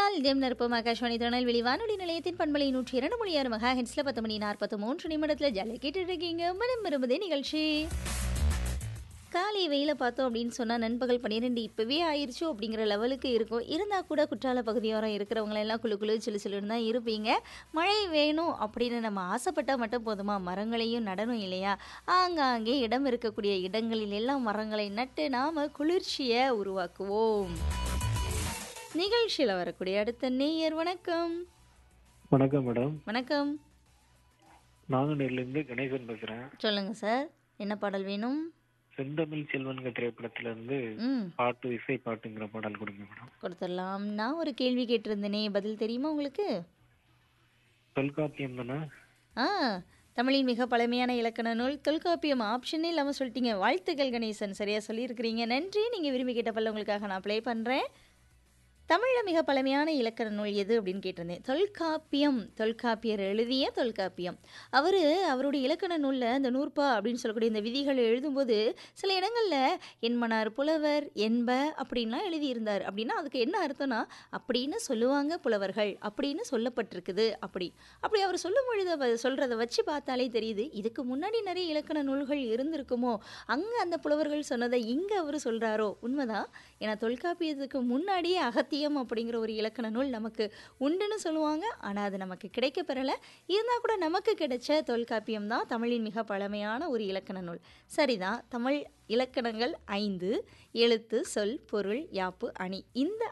கேட்டால் இதயம் நற்பம் ஆகாஷ்வாணி திருநெல்வேலி வானொலி நிலையத்தின் பண்பலை நூற்றி இரண்டு மணி ஆறு மகா ஹெட்ஸ்ல பத்து மணி நாற்பத்தி மூன்று நிமிடத்தில் ஜாலியாக கேட்டுட்டு இருக்கீங்க மனம் விரும்புதே நிகழ்ச்சி காலை வெயில பார்த்தோம் அப்படின்னு சொன்னால் நண்பகல் பன்னிரெண்டு இப்போவே ஆயிடுச்சோ அப்படிங்கிற லெவலுக்கு இருக்கும் இருந்தால் கூட குற்றால பகுதியோரம் இருக்கிறவங்க எல்லாம் குழு குழு சிலு சிலுன்னு தான் இருப்பீங்க மழை வேணும் அப்படின்னு நம்ம ஆசைப்பட்டால் மட்டும் போதுமா மரங்களையும் நடணும் இல்லையா ஆங்காங்கே இடம் இருக்கக்கூடிய இடங்களில் எல்லாம் மரங்களை நட்டு நாம் குளிர்ச்சியை உருவாக்குவோம் நிகழ்ச்சியில் வரக்கூடிய அடுத்த நேயர் வணக்கம் வணக்கம் மேடம் வணக்கம் நாங்குநேர்லேருந்து கணேசன் பேசுகிறேன் சொல்லுங்க சார் என்ன பாடல் வேணும் செந்தமிழ் செல்வன்க திரைப்படத்துல இருந்து ம் பாட்டு இசை பாட்டுங்கிற பாடல் கொடுங்க மேடம் கொடுத்துடலாம் நான் ஒரு கேள்வி கேட்டிருந்தேனே பதில் தெரியுமா உங்களுக்கு தொல்காப்பியம் தானே ஆ தமிழின் மிக பழமையான இலக்கண நூல் தொல்காப்பியம் ஆப்ஷனே இல்லாமல் சொல்லிட்டீங்க வாழ்த்துக்கள் கணேசன் சரியாக சொல்லியிருக்கிறீங்க நன்றி நீங்கள் விரும்பி கேட்ட பல்ல உங்களுக்காக நான் ப்ளே பண்ணுறேன் தமிழில் மிக பழமையான இலக்கண நூல் எது அப்படின்னு கேட்டிருந்தேன் தொல்காப்பியம் தொல்காப்பியர் எழுதிய தொல்காப்பியம் அவர் அவருடைய இலக்கண நூலில் இந்த நூற்பா அப்படின்னு சொல்லக்கூடிய இந்த விதிகள் எழுதும்போது சில இடங்களில் என்மனார் புலவர் என்ப அப்படின்லாம் எழுதியிருந்தார் அப்படின்னா அதுக்கு என்ன அர்த்தம்னா அப்படின்னு சொல்லுவாங்க புலவர்கள் அப்படின்னு சொல்லப்பட்டிருக்குது அப்படி அப்படி அவர் சொல்லும் பொழுது அவ சொல்கிறத வச்சு பார்த்தாலே தெரியுது இதுக்கு முன்னாடி நிறைய இலக்கண நூல்கள் இருந்திருக்குமோ அங்கே அந்த புலவர்கள் சொன்னதை இங்கே அவர் சொல்கிறாரோ உண்மைதான் ஏன்னா தொல்காப்பியத்துக்கு முன்னாடியே அகத்தியம் அப்படிங்கிற ஒரு இலக்கண நூல் நமக்கு உண்டுன்னு சொல்லுவாங்க ஆனால் அது நமக்கு கிடைக்க பெறலை இருந்தால் கூட நமக்கு கிடைச்ச தொல்காப்பியம் தான் தமிழின் மிக பழமையான ஒரு இலக்கண நூல் சரிதான் தமிழ் இலக்கணங்கள் ஐந்து எழுத்து சொல் பொருள் யாப்பு அணி இந்த